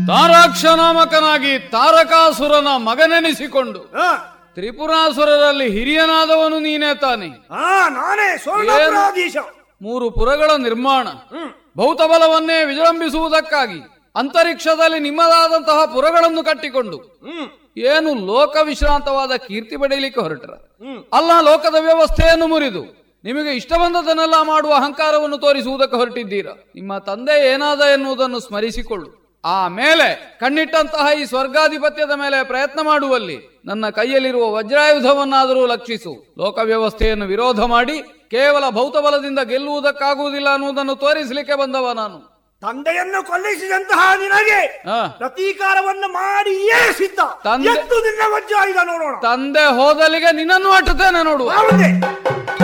ತಾರಾಕ್ಷ ನಾಮಕನಾಗಿ ತಾರಕಾಸುರನ ಮಗನೆನಿಸಿಕೊಂಡು ಆ, ತ್ರಿಪುರಾಸುರರಲ್ಲಿ ಹಿರಿಯನಾದವನು ನೀನೇ ತಾನೆ ಆ, ನಾನೇ ಸ್ವರ್ಣಾಧೀಶ ಮೂರು ಪುರಗಳ ನಿರ್ಮಾಣ ಭೌತಬಲವನ್ನೇ ವಿಜೃಂಭಿಸುವುದಕ್ಕಾಗಿ ಅಂತರಿಕ್ಷದಲ್ಲಿ ನಿಮ್ಮದಾದಂತಹ ಪುರಗಳನ್ನು ಕಟ್ಟಿಕೊಂಡು ಹ್ಮ್ ಏನು ಲೋಕ ವಿಶ್ರಾಂತವಾದ ಕೀರ್ತಿ ಪಡೆಯಲಿಕ್ಕೆ ಹೊರಟರ ಹ್ಮ್. ಅಲ್ಲ ಲೋಕದ ವ್ಯವಸ್ಥೆಯನ್ನು ಮುರಿದು ನಿಮಗೆ ಇಷ್ಟ ಬಂದದನ್ನೆಲ್ಲ ಮಾಡುವ ಅಹಂಕಾರವನ್ನು ತೋರಿಸುವುದಕ್ಕೆ ಹೊರಟಿದ್ದೀರಾ ನಿಮ್ಮ ತಂದೆ ಏನಾದ ಎನ್ನುವುದನ್ನು ಸ್ಮರಿಸಿಕೊಳ್ಳು ಆಮೇಲೆ ಕಣ್ಣಿಟ್ಟಂತಹ ಈ ಸ್ವರ್ಗಾಧಿಪತ್ಯದ ಮೇಲೆ ಪ್ರಯತ್ನ ಮಾಡುವಲ್ಲಿ ನನ್ನ ಕೈಯಲ್ಲಿರುವ ವಜ್ರಾಯುಧವನ್ನಾದರೂ ಲಕ್ಷಿಸು ಲೋಕ ವ್ಯವಸ್ಥೆಯನ್ನು ವಿರೋಧ ಮಾಡಿ ಕೇವಲ ಭೌತಬಲದಿಂದ ಗೆಲ್ಲುವುದಕ್ಕಾಗುವುದಿಲ್ಲ ಅನ್ನುವುದನ್ನು ತೋರಿಸಲಿಕ್ಕೆ ಬಂದವ ನಾನು ತಂದೆಯನ್ನು ಕೊಲ್ಲಿಸಿದಂತಹ ನಿನಗೆ ಆ, ಪ್ರತೀಕಾರವನ್ನು ಮಾಡಿಯೇ ಸಿದ್ಧ ತಂದೆ- ಎತ್ತು ನಿನ್ನ ವಜ್ರಾಯುಧ ನೋಡೋಣ ತಂದೆ ಹೋದಲಿಗೆ ನಿನ್ನನ್ನು ಅಟ್ಟುತ್ತೇನೆ ನೋಡುವ ಯಾವುದೇ